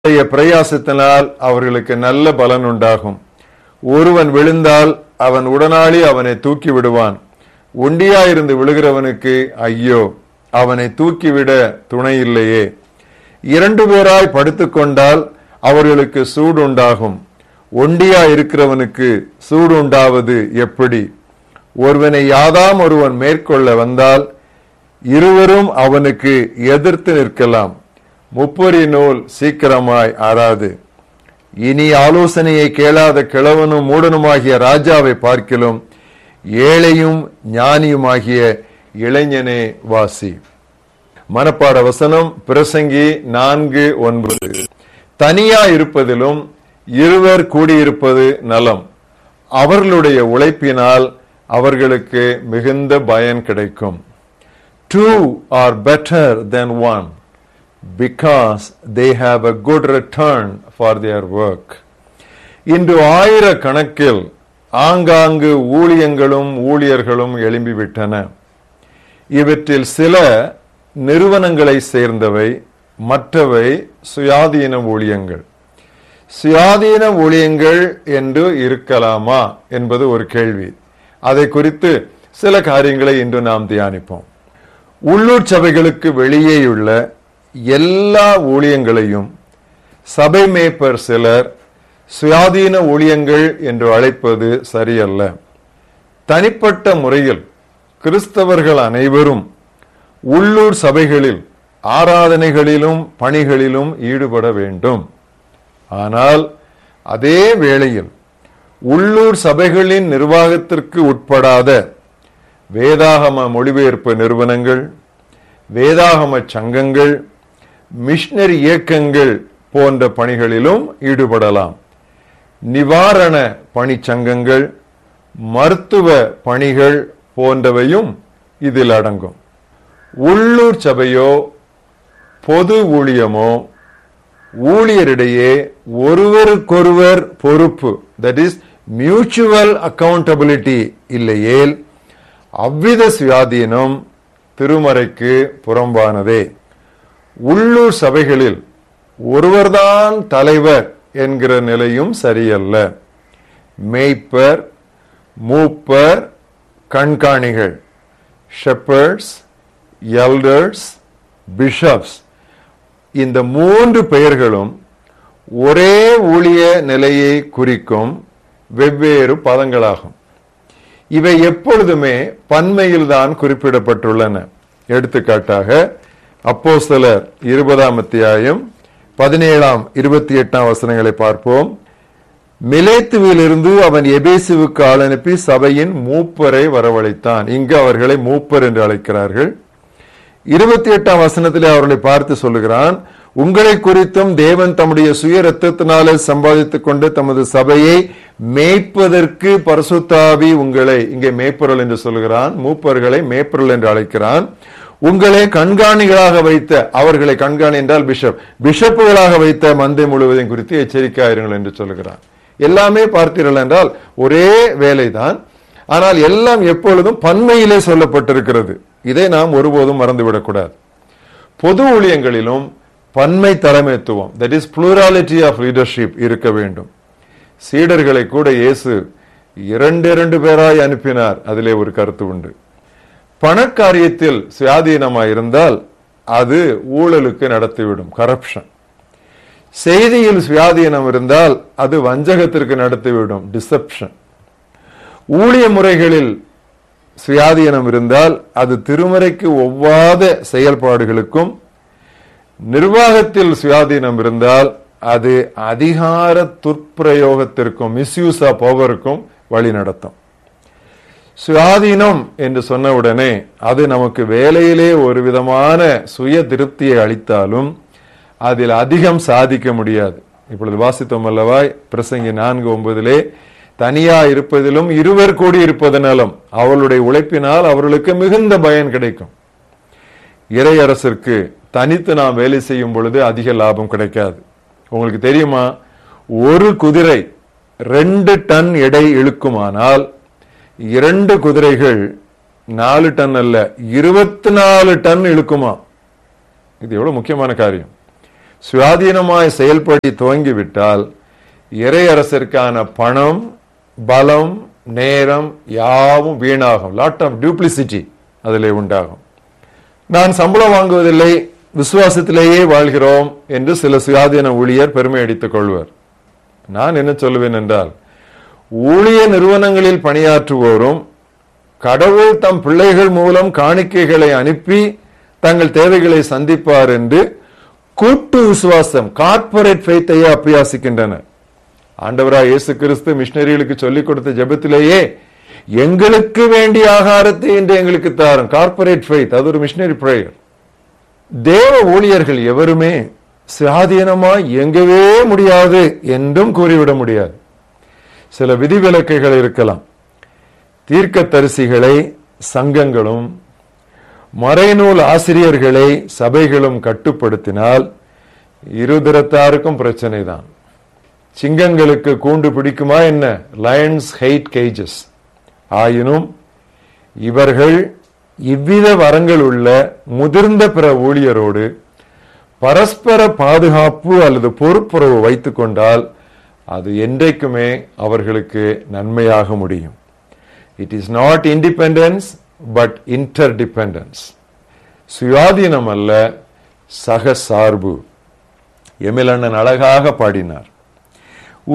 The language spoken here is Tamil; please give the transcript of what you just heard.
அவருடைய பிரயாசத்தினால் அவர்களுக்கு நல்ல பலன் உண்டாகும் ஒருவன் விழுந்தால் அவன் உடனாளி அவனை தூக்கி விடுவான் ஒண்டியாயிருந்து விழுகிறவனுக்கு ஐயோ அவனை தூக்கிவிட துணை இல்லையே இரண்டு பேராய் படுத்துக்கொண்டால் அவர்களுக்கு சூடு உண்டாகும் ஒண்டியா இருக்கிறவனுக்கு சூடு உண்டாவது எப்படி ஒருவனை யாதாம் ஒருவன் மேற்கொள்ள வந்தால் இருவரும் அவனுக்கு எதிர்த்து நிற்கலாம் முப்பரி நூல் சீக்கிரமாய் ஆறாது இனி ஆலோசனையை கேளாத கிழவனும் மூடனுமாகிய ராஜாவை பார்க்கிலும் ஏழையும் ஞானியுமாகிய இளைஞனே வாசி மனப்பாட வசனம் பிரசங்கி நான்கு ஒன்பது தனியா இருப்பதிலும் இருவர் கூடியிருப்பது நலம் அவர்களுடைய உழைப்பினால் அவர்களுக்கு மிகுந்த பயன் கிடைக்கும் two are better than one because they have a good return for their work இன்று ஆயிரக்கணக்கில் ஆங்காங்கு ஊழியங்களும் ஊழியர்களும் எழும்பிவிட்டன இவற்றில் சில நிறுவனங்களை சேர்ந்தவை மற்றவை சுயாதீன ஊழியங்கள் சுயாதீன ஊழியங்கள் என்று இருக்கலாமா என்பது ஒரு கேள்வி அதை குறித்து சில காரியங்களை இன்று நாம் தியானிப்போம் உள்ளூர் சபைகளுக்கு வெளியேயுள்ள எல்லா ஊழியங்களையும் சபை மேய்ப்பர் சிலர் சுயாதீன ஊழியங்கள் என்று அழைப்பது சரியல்ல தனிப்பட்ட முறையில் கிறிஸ்தவர்கள் அனைவரும் உள்ளூர் சபைகளில் ஆராதனைகளிலும் பணிகளிலும் ஈடுபட வேண்டும் ஆனால் அதே வேளையில் உள்ளூர் சபைகளின் நிர்வாகத்திற்கு உட்படாத வேதாகம மொழிபெயர்ப்பு நிறுவனங்கள் வேதாகம சங்கங்கள் மிஷனரி இயக்கங்கள் போன்ற பணிகளிலும் ஈடுபடலாம் நிவாரண பணிச்சங்கங்கள் மருத்துவ பணிகள் போன்றவையும் இதில் அடங்கும் உள்ளூர் சபையோ பொது ஊழியமோ ஊழியரிடையே ஒருவருக்கொருவர் பொறுப்பு தட் இஸ் மியூச்சுவல் அக்கவுண்டபிலிட்டி இல்லையேல் அவ்வித சுயாதீனம் திருமறைக்கு புறம்பானதே உள்ளூர் சபைகளில் ஒருவர்தான் தலைவர் என்கிற நிலையும் சரியல்ல மேய்ப்பர் மூப்பர் கண்காணிகள் ஷெப்பர்ட்ஸ் எல்டர்ஸ் பிஷப்ஸ் இந்த மூன்று பெயர்களும் ஒரே ஊழிய நிலையை குறிக்கும் வெவ்வேறு பதங்களாகும் இவை எப்பொழுதுமே பன்மையில் தான் குறிப்பிடப்பட்டுள்ளன எடுத்துக்காட்டாக அப்போ சிலர் இருபதாம் அத்தியாயம் பதினேழாம் இருபத்தி எட்டாம் வசனங்களை பார்ப்போம் மிலேத்துவிலிருந்து அவன் எபேசுவுக்கு ஆள் அனுப்பி சபையின் மூப்பரை வரவழைத்தான் இங்கு அவர்களை மூப்பர் என்று அழைக்கிறார்கள் இருபத்தி எட்டாம் வசனத்திலே அவர்களை பார்த்து சொல்லுகிறான் உங்களை குறித்தும் தேவன் தம்முடைய சுய ரத்தத்தினாலே சம்பாதித்துக் கொண்டு தமது சபையை மேய்ப்பதற்கு பரசுத்தாவி உங்களை இங்கே மேய்ப்பொருள் என்று சொல்லுகிறான் மூப்பர்களை மேய்ப்பொருள் என்று அழைக்கிறான் உங்களை கண்காணிகளாக வைத்த அவர்களை கண்காணி என்றால் பிஷப் பிஷப்புகளாக வைத்த மந்தை முழுவதையும் குறித்து எச்சரிக்கையாயிருங்கள் என்று சொல்லுகிறான் எல்லாமே பார்த்தீர்கள் என்றால் ஒரே வேலைதான் ஆனால் எல்லாம் எப்பொழுதும் பன்மையிலே சொல்லப்பட்டிருக்கிறது இதை நாம் ஒருபோதும் மறந்துவிடக்கூடாது பொது ஊழியங்களிலும் பன்மை தலைமைத்துவம் that is plurality of leadership இருக்க வேண்டும் சீடர்களை கூட இயேசு இரண்டு இரண்டு பேராய் அனுப்பினார் அதிலே ஒரு கருத்து உண்டு பணக்காரியத்தில் சுயாதீனமாய் இருந்தால் அது ஊழலுக்கு நடத்திவிடும் கரப்ஷன் செய்தியில் சுயாதீனம் இருந்தால் அது வஞ்சகத்திற்கு நடத்திவிடும் டிசப்ஷன் ஊழிய முறைகளில் சுயாதீனம் இருந்தால் அது திருமறைக்கு ஒவ்வாத செயல்பாடுகளுக்கும் நிர்வாகத்தில் சுயாதீனம் இருந்தால் அது அதிகார துர்ப்பிரயோகத்திற்கும் மிஸ்யூஸ் ஆஃப் பவருக்கும் வழி நடத்தும் சுயாதீனம் என்று சொன்னவுடனே அது நமக்கு வேலையிலே ஒரு விதமான சுய திருப்தியை அளித்தாலும் அதில் அதிகம் சாதிக்க முடியாது இப்பொழுது வாசித்தோம் அல்லவாய் பிரசங்கி நான்கு ஒன்பதிலே தனியா இருப்பதிலும் இருவர் கூடி இருப்பதனாலும் அவளுடைய உழைப்பினால் அவர்களுக்கு மிகுந்த பயன் கிடைக்கும் இறையரசிற்கு தனித்து நாம் வேலை செய்யும் பொழுது அதிக லாபம் கிடைக்காது உங்களுக்கு தெரியுமா ஒரு குதிரை ரெண்டு டன் எடை இழுக்குமானால் இரண்டு குதிரைகள் நாலு டன் அல்ல இருபத்தி நாலு டன் இழுக்குமா இது எவ்வளவு முக்கியமான காரியம் சுயாதீனமாய் செயல்படி துவங்கிவிட்டால் இறையரசிற்கான பணம் பலம் நேரம் யாவும் வீணாகும் லாட் ஆஃப் டியூப்ளிசிட்டி அதிலே உண்டாகும் நான் சம்பளம் வாங்குவதில்லை விசுவாசத்திலேயே வாழ்கிறோம் என்று சில சுயாதீன ஊழியர் பெருமை அடித்துக் கொள்வர் நான் என்ன சொல்லுவேன் என்றால் ஊழிய நிறுவனங்களில் பணியாற்றுவோரும் கடவுள் தம் பிள்ளைகள் மூலம் காணிக்கைகளை அனுப்பி தங்கள் தேவைகளை சந்திப்பார் என்று கூட்டு விசுவாசம் கார்பரேட் ஃபெய்த்தையே அப்பியாசிக்கின்றனர் ஆண்டவராய் இயேசு கிறிஸ்து மிஷினரிகளுக்கு சொல்லிக் கொடுத்த ஜெபத்திலேயே எங்களுக்கு வேண்டிய ஆகாரத்தை இன்று எங்களுக்கு தாரும் கார்பரேட் ஃபெய்த் அது ஒரு மிஷினரி பிரேயர் தேவ ஊழியர்கள் எவருமே சுயாதீனமாய் இயங்கவே முடியாது என்றும் கூறிவிட முடியாது சில விதிவிலக்குகள் இருக்கலாம் தீர்க்க தரிசிகளை சங்கங்களும் மறைநூல் ஆசிரியர்களை சபைகளும் கட்டுப்படுத்தினால் இருதரத்தாருக்கும் பிரச்சனை தான் சிங்கங்களுக்கு கூண்டு பிடிக்குமா என்ன லயன்ஸ் ஹெய்ட் கேஜஸ் ஆயினும் இவர்கள் இவ்வித வரங்கள் உள்ள முதிர்ந்த பிற ஊழியரோடு பரஸ்பர பாதுகாப்பு அல்லது பொறுப்புறவு வைத்துக் கொண்டால் அது என்றைக்குமே அவர்களுக்கு நன்மையாக முடியும் it is not independence but interdependence சுயாதீனம் அல்ல சக சார்பு எமிலண்ணன் அழகாக பாடினார்